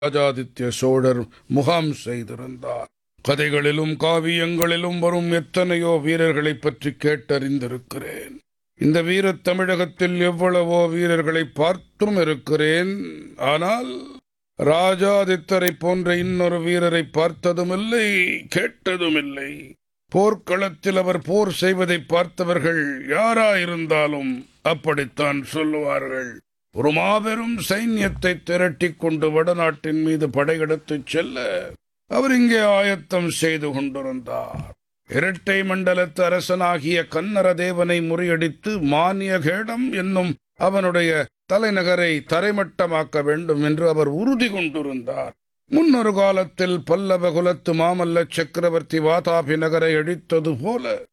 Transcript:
ராஜாதித்ய சோழர் முகாம் செய்திருந்தார் கதைகளிலும் காவியங்களிலும் வரும் எத்தனையோ வீரர்களைப் பற்றி கேட்டறிந்திருக்கிறேன் இந்த வீரத் தமிழகத்தில் எவ்வளவோ வீரர்களை பார்த்தும் இருக்கிறேன் ஆனால் ராஜாதித்தரை போன்ற இன்னொரு வீரரை பார்த்ததுமில்லை கேட்டதுமில்லை போர்க்களத்தில் அவர் போர் செய்வதை பார்த்தவர்கள் யாராயிருந்தாலும் அப்படித்தான் சொல்லுவார்கள் ஒரு மாபெரும் சைன்யத்தை திரட்டிக் கொண்டு வடநாட்டின் மீது படையெடுத்துச் செல்ல அவர் இங்கே ஆயத்தம் செய்து கொண்டிருந்தார் இரட்டை மண்டலத்து அரசனாகிய கன்னர தேவனை முறியடித்து மானியகேடம் என்னும் அவனுடைய தலைநகரை தரைமட்டமாக்க வேண்டும் என்று அவர் உறுதி கொண்டிருந்தார் முன்னொரு காலத்தில் பல்லவ குலத்து மாமல்ல சக்கரவர்த்தி வாதாபி நகரை அழித்தது போல